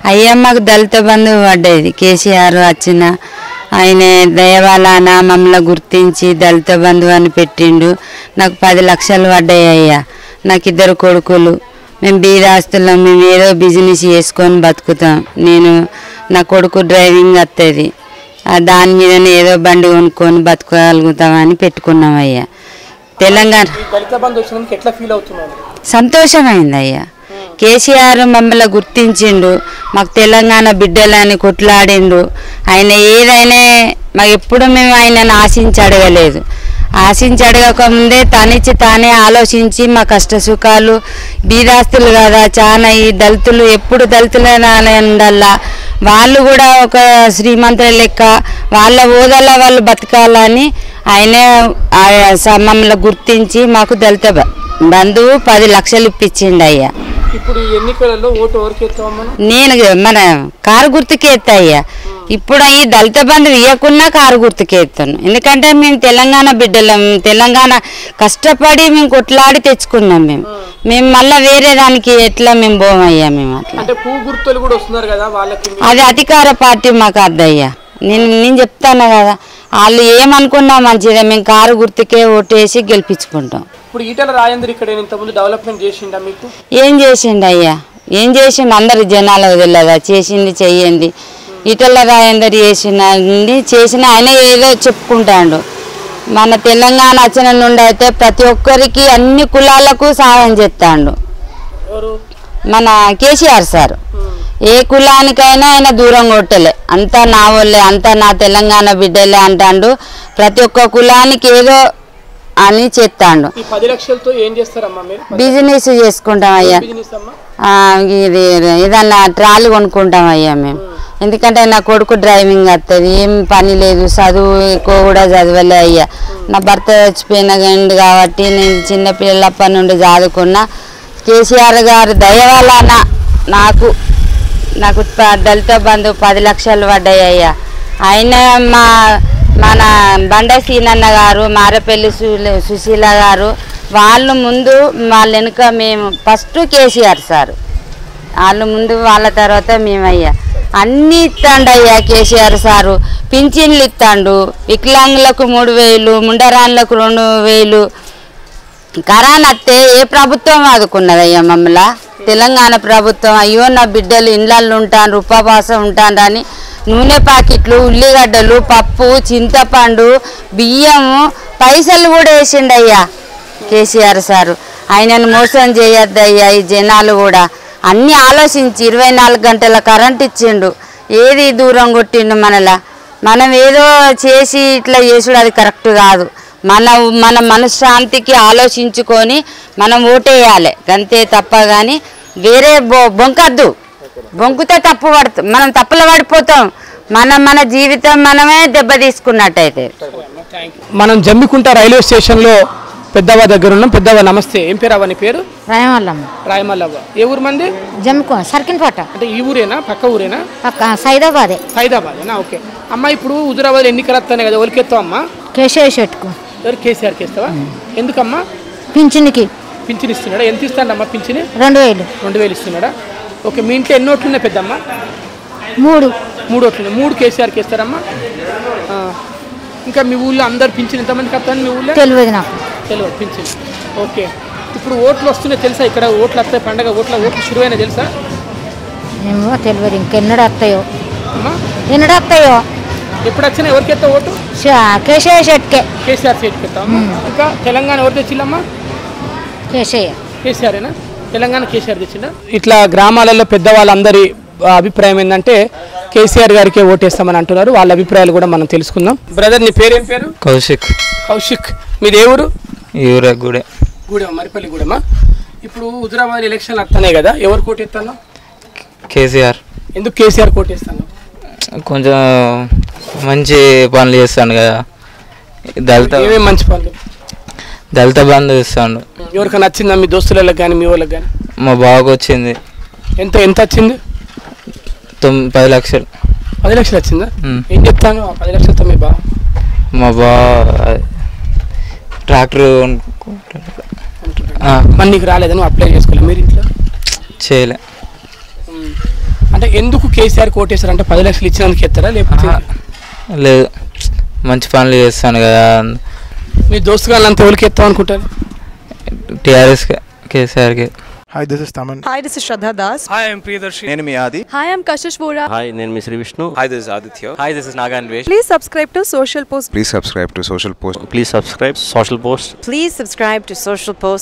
అయ్యా మాకు దళిత బంధువు పడ్డది కేసీఆర్ వచ్చిన ఆయన దయవాలాన మమ్మల్ని గుర్తించి దళిత బంధువు అని పెట్టిండు నాకు పది లక్షలు పడ్డాయి అయ్యా నాకు ఇద్దరు కొడుకులు మేము బీదాస్తులం మేము ఏదో బిజినెస్ చేసుకొని బతుకుతాం నేను నా కొడుకు డ్రైవింగ్ వస్తుంది దాని మీదనే ఏదో బండి కొనుక్కొని బతకగలుగుతామని పెట్టుకున్నాం అయ్యా తెలంగాణ ఈ దళిత బంధు వచ్చినందుకు ఎట్లా ఫీల్ అవుతున్నారు సంతోషమైంది అయ్యా కేసీఆర్ మమ్మల్ని గుర్తించిండు మాకు తెలంగాణ బిడ్డలని కొట్లాడిండు ఆయన ఏదైనా మాకు ఎప్పుడు మేము ఆయనను ఆశించి అడగలేదు ఆశించి అడగకముందే తనిచ్చి తానే ఆలోచించి మా కష్ట సుఖాలు బీదాస్తులు కదా చాలా ఈ దళితులు ఎప్పుడు దళితులనల్లా వాళ్ళు కూడా ఒక శ్రీమంతుల లెక్క వాళ్ళ హోదాలో వాళ్ళు బతకాలని ఆయనే ఆ స- మమ్మల్ని గుర్తించి మాకు దళిత బ- బంధువు పది లక్షలు ఇప్పించిండు అయ్యా ఇప్పుడు ఈ ఎన్నికలలో ఓటు ఎవరికి ఎత్తాం మనం నేను మన కారు గుర్తుకే ఎత్తయ్యా ఇప్పుడు ఈ దళిత బంధు ఇవ్వకున్నా కారు గుర్తుకే ఎత్తాను ఎందుకంటే మేము తెలంగాణ బిడ్డలం తెలంగాణ కష్టపడి మేము కొట్లాడి తెచ్చుకున్నాం మేము మేము మళ్ళీ వేరే దానికి ఎట్లా మేము పోమయ్యా మేము అట్లా అంటే పువ్వు గుర్తులు కూడా వస్తున్నారు కదా వాళ్ళకి మీ- అది అధికార పార్టీ మాకు అద్దయ్యా నేను నేను చెప్తాను కదా వాళ్ళు ఏమనుకున్నా మంచిదే మేము కారు గుర్తుకే ఓటేసి గెలిపించుకుంటాం ఇప్పుడు ఈటల రాజేందర్ ఇక్కడ ఇంతకుముందు డెవలప్మెంట్ చేసిండా మీకు ఏం చేసిండు అయ్యా ఏం చేసిండు అందరి జనాలకు తెలియదా చేసింది చెయ్యండి ఇటల రాయందరు చేసింది చేసిన ఆయన ఏదో చెప్పుకుంటాడు మన తెలంగాణ వచ్చిన నుండి అయితే ప్రతి ఒక్కరికి అన్ని కులాలకు సహాయం చేస్తాడు ఎవరు మన కేసీఆర్ సార్ ఏ కులానికైనా ఆయన దూరం కొట్టలే అంతా నా వాళ్ళే అంతా నా తెలంగాణ బిడ్డలే అంటాడు ప్రతి ఒక్క కులానికి ఏదో అని చెప్తాడు ఈ పది లక్షలతో ఏం చేస్తారమ్మా మీరు బిజినెస్ చేసుకుంటాం అయ్యా బిజినెస్ అమ్మా ఆ, ఇది ఏదన్నా ట్రాలీ కొనుక్కుంటాం అయ్యా మేము ఎందుకంటే నా కొడుకు డ్రైవింగ్ వస్తుంది ఏం పని లేదు చదువు ఎక్కువ కూడా చదవలే అయ్యా నా భర్త చచ్చిపోయిన గండి కాబట్టి నేను చిన్నపిల్లలప్పటి నుండి చదువుకున్నా కేసీఆర్ గారు దయ వలన నాకు నాకు ప- దళిత బంధు పది లక్షలు పడ్డాయి అయ్యా ఆయన మా మన బండ సీనన్న గారు మారపల్లి సు- సుశీల గారు వాళ్ళు ముందు వాళ్ళ వెనుక మేము ఫస్ట్ కేసీఆర్ సార్ వాళ్ళు ముందు వాళ్ళ తర్వాత మేమయ్యా అన్నీ ఇస్తాండు అయ్యా కేసీఆర్ సారు పింఛన్లు ఇస్తాండు వికలాంగులకు మూడు వేలు ముండరాన్లకు రెండు వేలు కరోనా వస్తే ఏ ప్రభుత్వం ఆదుకున్నదయ్యా మమ్మల్ని తెలంగాణ ప్రభుత్వం అయ్యో నా బిడ్డలు ఇండ్లల్లో ఉంటాను ఉపవాసం ఉంటాను అని నూనె ప్యాకెట్లు ఉల్లిగడ్డలు పప్పు చింతపండు బియ్యము పైసలు కూడా వేసిండయ్యా కేసీఆర్ సారు ఆయనను మోసం చేయొద్దయ్యా ఈ జనాలు కూడా అన్నీ ఆలోచించి ఇరవై నాలుగు గంటల కరెంట్ ఇచ్చిండు ఏది దూరం కొట్టిండు మనలా మనం ఏదో చేసి ఇట్లా చేసుడు అది కరెక్ట్ కాదు మన మన మనశ్శాంతికి ఆలోచించుకొని మనం ఓటేయాలి అంతే తప్ప కానీ వేరే బొ బొంకద్దు బొంకుతే తప్పు పడుతుంది మనం తప్పులో పడిపోతాం మన మన జీవితం మనమే దెబ్బ తీసుకున్నట్టయితే మనం జమ్మికుంట రైల్వే స్టేషన్లో పెద్దవ్వ దగ్గర ఉన్నాం పెద్దవ్వ నమస్తే ఏం పేరు అవ్వ నీ పేరు రాయమల్లమ్మ రాయమల్లవ్వ ఏ ఊరు మంది జమ్ముకో సర్కిన్కోట అంటే ఈ ఊరేనా పక్క ఊరేనా పక్క సైదాబాదే హైదరాబాదేనా ఓకే అమ్మ ఇప్పుడు హుజురాబాద్ ఎన్నికలు వస్తాయి కదా ఎవరికి ఎత్తావు అమ్మా కేశవ షెట్కు ఎవరు కేసీఆర్కి ఇస్తావా ఎందుకమ్మా పింఛన్కి పింఛన్ ఇస్తున్నాడా ఎంత ఇస్తాడమ్మా పింఛన్ రెండు వేలు రెండు వేలు ఇస్తున్నాడా ఓకే మీ ఇంట్లో ఎన్ని ఓట్లు ఉన్నాయి పెద్దమ్మ మూడు మూడు ఓట్లు ఉన్నాయి మూడు కేసీఆర్కి ఇస్తారమ్మా ఆ. ఇంకా మీ ఊళ్ళో అందరు పింఛన్ ఎంతమందికి వస్తాను మీ ఊళ్ళో తెలియదు నాకు తెలియదు పింఛన్ ఓకే ఇప్పుడు ఓట్లు వస్తున్నాయి తెలుసా ఇక్కడ ఓట్లు వస్తాయి పండగ ఓట్ల ఓట్లు శురువైనా తెలుసా ఏమో తెలియదు ఇంకెన్నడు వస్తాయో అమ్మా ఎన్నడు వస్తాయో ఎప్పుడు వచ్చినా ఎవరికి ఎత్తా ఓటు ష- కేశవ షెట్కే కేసీఆర్ సీట్కి ఎత్తావమ్మా ఇంకా తెలంగాణ ఎవరు తెచ్చిల్లమ్మా కేశయ్య కేసీఆర్ఏనా తెలంగాణ కేసీఆర్ తెచ్చిందా ఇట్లా గ్రామాలలో పెద్దవాళ్ళందరి ఆ, అభిప్రాయం ఏంటంటే కేసీఆర్ గారికే ఓటేస్తామని అంటున్నారు వాళ్ళ అభిప్రాయాలు కూడా మనం తెలుసుకుందాం బ్రదర్ నీ పేరేం పేరు కౌశిక్ కౌశిక్ మీది ఏ ఊరు ఈ ఊరే గుడే గూడెం మరిపల్లి గూడెమా ఇప్పుడు హుజురాబాద్ ఎలక్షన్లు వస్తున్నాయి కదా ఎవరు కోటేస్తాను కేసీఆర్ ఎందుకు కేసీఆర్ కోటేస్తాను కొంచెం మంచి పనులు చేస్తాను కదా దళిత ఏమేమి మంచి పనులు దళిత బంధు ఇస్తాడు ఎవరికైనా నచ్చిందా మీ దోస్తులకు కానీ మీ వాళ్ళకి కానీ మా బావకు వచ్చింది ఎంత ఎంత వచ్చింది తొమ్ పది లక్షలు పది లక్షలు వచ్చిందా మ్. ఏం చెప్తాను ఆ పది లక్షలతో మీ బావ మా బావ ట్రాక్టర్ కొనుక్కుంటాడు. ఆ, మరి నీకు రాలేదని అప్లై చేసుకోలేదు మీరు ఇంట్లో చేయలే అంటే ఎందుకు కేసీఆర్ కోటేశారు అంటే పది లక్షలు ఇచ్చినందుకు ఎత్తారా లేకపోతే లేదు మంచి పనులు చేస్తాను కదా మీ దోస్తు గాళ్ళంతా ఎవరికి ఎత్తాం అనుకుంటారు టీఆర్ఎస్ కేసీఆర్కి Hi, this is Taman. Hi, this is Shraddha Das. Hi I'm Priyadarshi నేను మీ Aadi Hi, I'm Kashish Vora. Hi నేను మీ Shri Vishnu hi this Aditya hi this is Naganvesh Please subscribe to Social Post. Please subscribe to social post please subscribe social post Please subscribe to Social Post.